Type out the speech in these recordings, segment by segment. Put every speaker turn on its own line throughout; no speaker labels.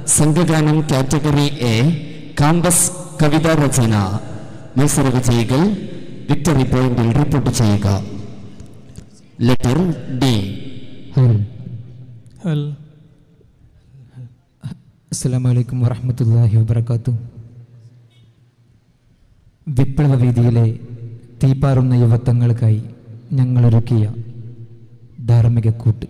സംഘഗാനം category A campus കവിതാ രചന മത്സര വിജയികൾ വിക്ടറി പോയിന്റിൽ റിപ്പോർട്ട് ചെയ്യുക ലെറ്റർ ഡി
ഹൽ
അസ്സാം വലൈക്കും വറഹമത്തല്ലാഹി വബർക്കാത്തു വിപ്ലവ വീതിയിലെ തീപ്പാറുന്ന യുവത്വങ്ങൾക്കായി ഞങ്ങളൊരുക്കിയ ധാർമ്മിക കൂട്ട്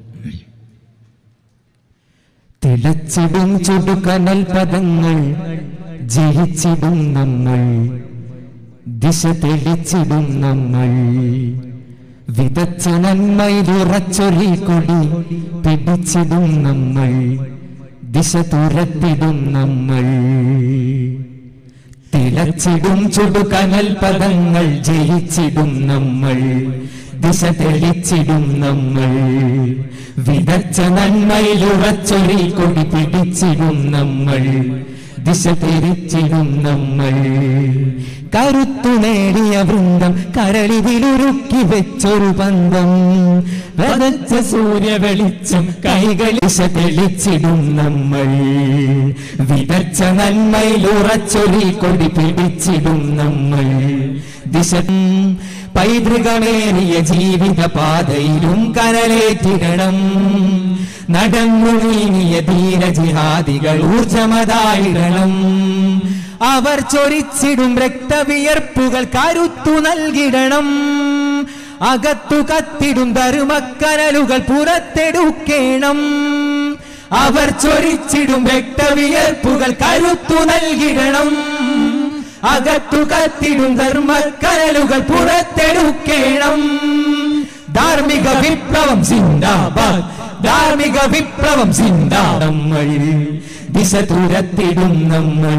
തിളച്ചിടും ചുടുകനൽ പദങ്ങൾ ജയിച്ചിടും നമ്മൾ ദിശ തെളിച്ചിടും നമ്മൾ വിതച്ച നന്മയിലുറച്ചൊരി കൊടി പിടിച്ചിടും നമ്മൾ ദിശ തുരത്തിടും നമ്മൾ തിളച്ചിടും ചുടുകനൽ പദങ്ങൾ ജയിച്ചിടും നമ്മൾ ദിശ തെളിച്ചിടും നമ്മൾ വിതച്ച നന്മയിലുറച്ചൊരി കൊടി പിടിച്ചിടും നമ്മൾ ദിശ തിരിച്ചിടും നമ്മൾ കരുത്തു നേടിയ വൃന്ദം കരളിതിലുരുക്കി വെച്ചൊരു പന്തം വരച്ച സൂര്യ വെളിച്ചം കൈകളിൽ ദിശ തെളിച്ചിടും നമ്മൾ വിതച്ച നന്മയിലുറച്ചൊരി കൊടി പിടിച്ചിടും നമ്മൾ ദിശ പൈതൃകമേറിയ ജീവിത പാതയിലും കനലേറ്റിടണം നടന്നു നീങ്ങിയ ധീരജിഹാദികൾ ഊർജമതായിടണം അവർ ചൊരിച്ചിടും രക്തവിയർപ്പുകൾ കരുത്തു നൽകിടണം അകത്തു കത്തിടും ധർമ്മക്കനലുകൾ പുറത്തെടുക്കേണം അവർ ചൊരിച്ചിടും രക്തവിയർപ്പുകൾ കരുത്തു നൽകിടണം അകത്തു കത്തിടും ധർമ്മക്കനലുകൾ പുറത്തെടുക്കേണം ധാർമ്മിക വിപ്ലവം സിന്ദാബാദ് ധാർമ്മിക വിപ്ലവം സിന്ദാ നമ്മൾ ദിശ തുരത്തിടും നമ്മൾ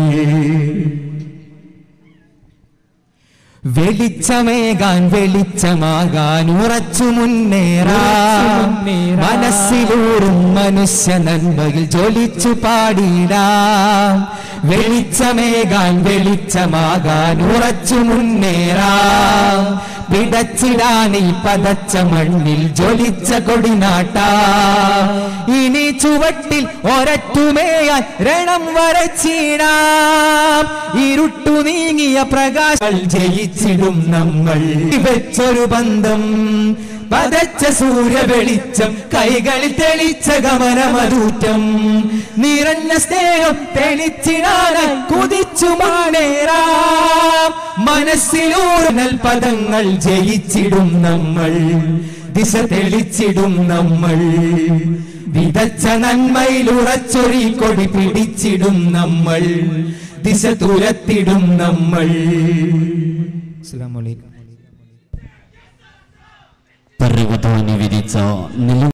വെളിച്ചമേകാൻ വെളിച്ചമാകാൻ ഉറച്ചു മുന്നേറാം മനസ്സിലൂറും മനുഷ്യ നന്മയിൽ ജ്വലിച്ചു പാടിടാം വെളിച്ചമേകാൻ വെളിച്ചമാകാൻ ഉറച്ചു മുന്നേറാം പിടച്ചിടാൻ ഈ പതച്ച മണ്ണിൽ ജ്വലിച്ച കൊടിനാട്ടാ ഇനി ചുവട്ടിൽ ഒരറ്റുമേയാൻ രണം വരച്ചിടാം ഇരുട്ടു നീങ്ങിയ പ്രകാശങ്ങൾ ജയിച്ചിടും നമ്മൾ വെച്ചൊരു ബന്ധം പതച്ച സൂര്യ വെളിച്ചം കൈകളിൽ തെളിച്ച ഗമനമതൂറ്റം നിറഞ്ഞ സ്നേഹം തെളിച്ചിടാനായി കുതിച്ചു മാണേറാം മനസ്സിലൂർന്നൽ പദങ്ങൾ ജയിച്ചിടും നമ്മൾ ദിശ തെളിച്ചിടും നമ്മൾ വിതച്ച നന്മയിൽ ഉറച്ചൊരി കൊടി പിടിച്ചിടും നമ്മൾ ദിശ തുരത്തിടും നമ്മൾ അസ്സലാമു അലൈക്കും
പർവ്വതോനി വിരിച്ച നില